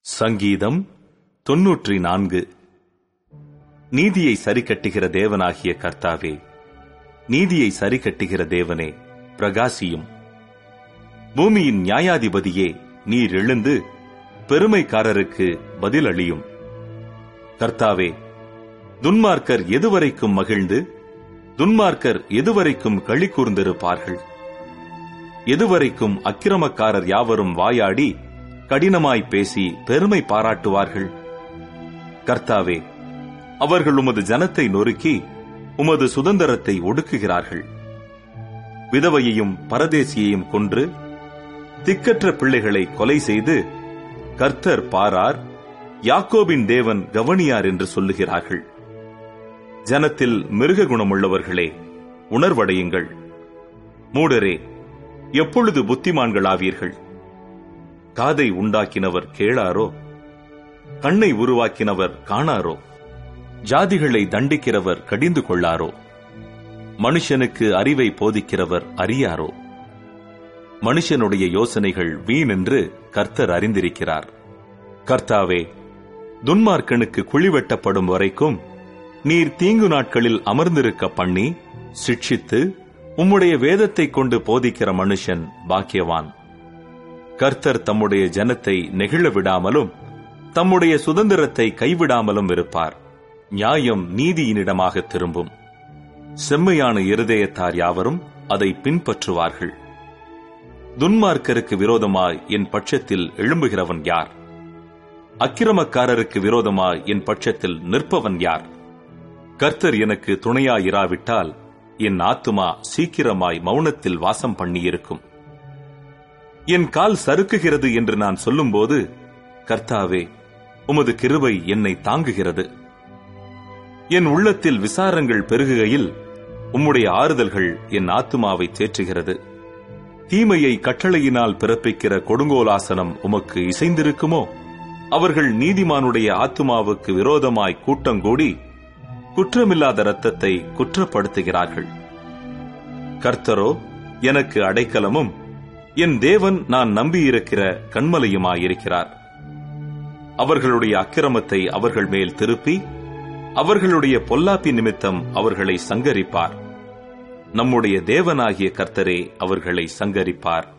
சங்கீதம் தொன்னூற்றி நான்கு நீதியை சரிக்கட்டுகிற தேவனாகிய கர்த்தாவே நீதியை சரிக்கட்டுகிற தேவனே பிரகாசியும் பூமியின் நியாயாதிபதியே நீர் எழுந்து பெருமைக்காரருக்கு பதில் அளியும் கர்த்தாவே துன்மார்க்கர் எதுவரைக்கும் மகிழ்ந்து துன்மார்க்கர் எதுவரைக்கும் களி கூர்ந்திருப்பார்கள் எதுவரைக்கும் அக்கிரமக்காரர் யாவரும் வாயாடி கடினமாய் பேசி பெருமை பாராட்டுவார்கள் கர்த்தாவே அவர்கள் உமது ஜனத்தை நொறுக்கி உமது சுதந்திரத்தை ஒடுக்குகிறார்கள் விதவையையும் பரதேசியையும் கொன்று திக்கற்ற பிள்ளைகளை கொலை செய்து கர்த்தர் பாரார் யாக்கோபின் தேவன் கவனியார் என்று சொல்லுகிறார்கள் ஜனத்தில் மிருக குணமுள்ளவர்களே உணர்வடையுங்கள் மூடரே எப்பொழுது புத்திமான்களாவீர்கள் காதை உண்டாக்கினவர் கேளாரோ கண்ணை உருவாக்கினவர் காணாரோ ஜாதிகளை தண்டிக்கிறவர் கடிந்து கொள்ளாரோ மனுஷனுக்கு அறிவை போதிக்கிறவர் அறியாரோ மனுஷனுடைய யோசனைகள் வீணென்று கர்த்தர் அறிந்திருக்கிறார் கர்த்தாவே துன்மார்க்கனுக்கு குழி வெட்டப்படும் வரைக்கும் நீர் தீங்கு நாட்களில் அமர்ந்திருக்க பண்ணி சிட்சித்து உம்முடைய வேதத்தைக் கொண்டு போதிக்கிற மனுஷன் பாக்கியவான் கர்த்தர் தம்முடைய ஜனத்தை நெகிழ விடாமலும் தம்முடைய சுதந்திரத்தை கைவிடாமலும் இருப்பார் நியாயம் நீதியினிடமாக திரும்பும் செம்மையான இருதயத்தார் யாவரும் அதை பின்பற்றுவார்கள் துன்மார்க்கருக்கு விரோதமாய் என் பட்சத்தில் எழும்புகிறவன் யார் அக்கிரமக்காரருக்கு விரோதமாய் என் பட்சத்தில் நிற்பவன் யார் கர்த்தர் எனக்கு துணையாயிராவிட்டால் என் ஆத்துமா சீக்கிரமாய் மௌனத்தில் வாசம் பண்ணியிருக்கும் என் கால் சறுக்குகிறது என்று நான் சொல்லும்போது கர்த்தாவே உமது கிருபை என்னை தாங்குகிறது என் உள்ளத்தில் விசாரங்கள் பெருகுகையில் உம்முடைய ஆறுதல்கள் என் ஆத்துமாவை தேற்றுகிறது தீமையை கட்டளையினால் பிறப்பிக்கிற கொடுங்கோலாசனம் உமக்கு இசைந்திருக்குமோ அவர்கள் நீதிமானுடைய ஆத்துமாவுக்கு விரோதமாய் கூட்டங்கூடி குற்றமில்லாத இரத்தத்தை குற்றப்படுத்துகிறார்கள் கர்த்தரோ எனக்கு அடைக்கலமும் என் தேவன் நான் நம்பியிருக்கிற கண்மலையுமாயிருக்கிறார் அவர்களுடைய அக்கிரமத்தை அவர்கள் மேல் திருப்பி அவர்களுடைய பொல்லாப்பி நிமித்தம் அவர்களை சங்கரிப்பார் நம்முடைய தேவனாகிய கர்த்தரே அவர்களை சங்கரிப்பார்